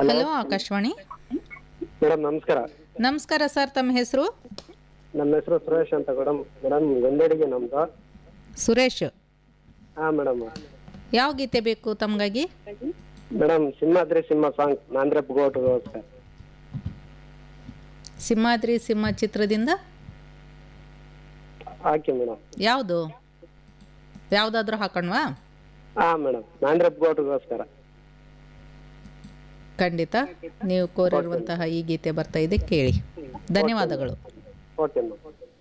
hello Akashvani madam ನಮಸ್ಕಾರ ನಮಸ್ಕಾರ sir ತಮ್ಮ ಹೆಸರು ನಮ್ಮ ಹೆಸರು ಸುರೇಶ್ ಅಂತ ಮೇಡಮ್ ಮೇಡಮ್ ಗಂಡಡಿಗೆ ನಮ್ದು ಸುರೇಶ್ ಹಾ ಮೇಡಮ್ ಯಾವ ಗೀತೆ ಬೇಕು ತಮಗಾಗಿ ಮೇಡಮ್ ಸಿಂಹಾದ್ರಿ ಸಿಂಹ ಸಾಂಗ್ ನಾಂದ್ರಪ್ ಗೋಟ್ ಸರ್ ಸಿಂಹಾದ್ರಿ ಸಿಂಹ ಚಿತ್ರದಿಂದ ಹಾಕಿ ಮೇಡಮ್ ಯಾವುದು ಯಾವುದಾದ್ರೂ ಹಾಕೋಣವಾ ಹಾ ಮೇಡಮ್ ನಾಂದ್ರಪ್ ಗೋಟ್ಗೋಸ್ಕರ ಖಂಡಿತ ನೀವು ಕೋರಿರುವಂತಹ ಈ ಗೀತೆ ಬರ್ತಾ ಇದೆ ಕೇಳಿ ಧನ್ಯವಾದಗಳು ಓಕೆ ಮೇಡಮ್